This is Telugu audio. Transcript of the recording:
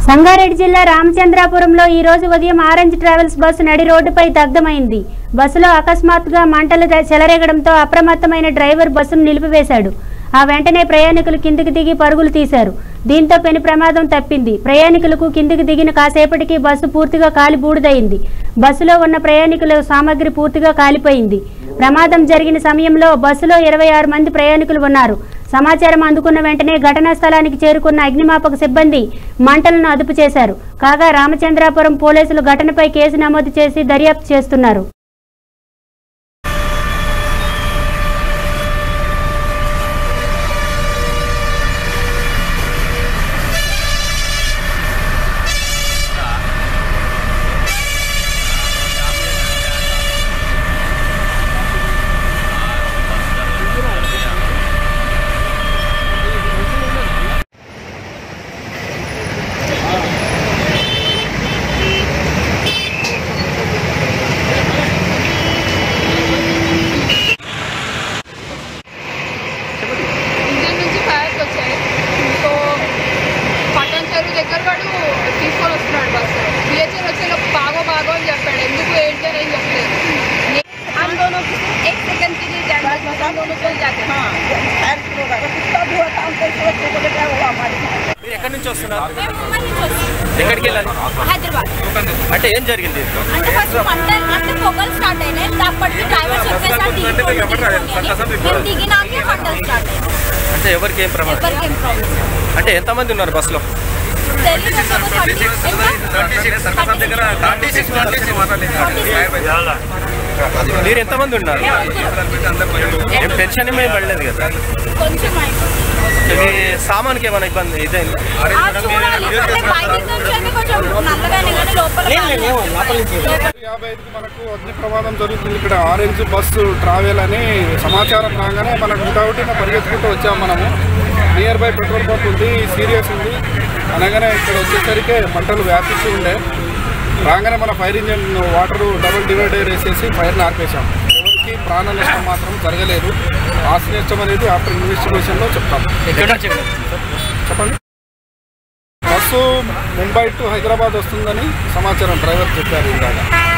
సంగారెడ్డి జిల్లా రామచంద్రాపురంలో ఈ రోజు ఉదయం ఆరెంజ్ ట్రావెల్స్ బస్సు నడి రోడ్డుపై దగ్ధమైంది బస్సులో అకస్మాత్తుగా మంటలు ర- చెలరేగడంతో అప్రమత్తమైన డ్రైవర్ బస్సును నిలిపివేశాడు ఆ వెంటనే ప్రయాణికులు కిందికి దిగి పరుగులు తీశారు దీంతో పెను ప్రమాదం తప్పింది ప్రయాణికులకు కిందికి దిగిన కాసేపటికి బస్సు పూర్తిగా కాలి బూడిదయింది బస్సులో ఉన్న ప్రయాణికుల సామగ్రి పూర్తిగా కాలిపోయింది ప్రమాదం జరిగిన సమయంలో బస్సులో ఇరవై ఆరు మంది ప్రయాణికులు ఉన్నారు సమాచారం అందుకున్న వెంటనే ఘటనా స్థలానికి చేరుకున్న అగ్నిమాపక సిబ్బంది మంటలను అదుపు చేశారు కాగా రామచంద్రాపురం పోలీసులు ఘటనపై కేసు నమోదు చేసి దర్యాప్తు చేస్తున్నారు ఇంజన్ నుంచి ఫైర్స్ వచ్చాయి సో పట్టణం చెరువు దగ్గర వాడు తీసుకొని వస్తున్నాడు బస్సు బిహెచ్ఎల్ వచ్చే లోపు బాగో బాగో అని చెప్పాడు ఎందుకు ఏంటి అని ఏం చెప్పలేదు हम दोनों की एक सेकंड के लिए जाना हम दोनों चल जाते हैं మీరు ఎక్కడి నుంచి వస్తున్నారు ఎక్కడికి వెళ్ళాలి హైదరాబాద్ అంటే ఏం జరిగింది అంటే ఫస్ట్ మంట అంటే పొగలు స్టార్ట్ అయినాయి అప్పటికి డ్రైవర్ చెప్పేసారు దిగిపోండి. మేము దిగినాకే మంటలు స్టార్ట్ అయినాయి అంటే ఎవరికి ఏం ప్రమాదం ఎవరికి ఏం ప్రాబ్లం అంటే ఎంతమంది ఉన్నారు బస్సులో తెలియదు ఒక థర్టీ మీరు ఎంతమంది ఉన్నారు ఏం టెన్షన్ ఏమీ పడలేదు కదా కొంచెం అయిపోయింది. మీ సామాన్కి ఏమైనా ఇబ్బంది ఇదైంది ఆ చూడాలి అంటే బయటికి నుంచి అంటే కొంచెం నల్లగానే కానీ లోపల లోపల యాభై ఐదుకి మనకు అగ్ని ప్రమాదం జరుగుతుంది ఇక్కడ ఆరెంజ్ బస్సు ట్రావెల్ అని సమాచారం రాగానే మనకు హుటాహుటిన పరిగెత్తుకుంటూ వచ్చాము మనము నియర్ బై పెట్రోల్ పంప్ ఉంది సీరియస్ ఉంది అనగానే ఇక్కడ వచ్చేసరికి మంటలు వ్యాపించి ఉండే రాగానే మన fire engine water double divider వేసేసి ఫైర్ని ఆర్పేశాం ఎవరికి ప్రాణ నష్టం మాత్రం జరగలేదు ఆస్తి నష్టం అనేది ఆఫ్టర్ ఇన్వెస్టిగేషన్లో చెప్తాం ఎక్కడ నుంచి చెప్పండి బస్సు ముంబై టు హైదరాబాద్ వస్తుందని సమాచారం డ్రైవర్ చెప్పారు ఇందాక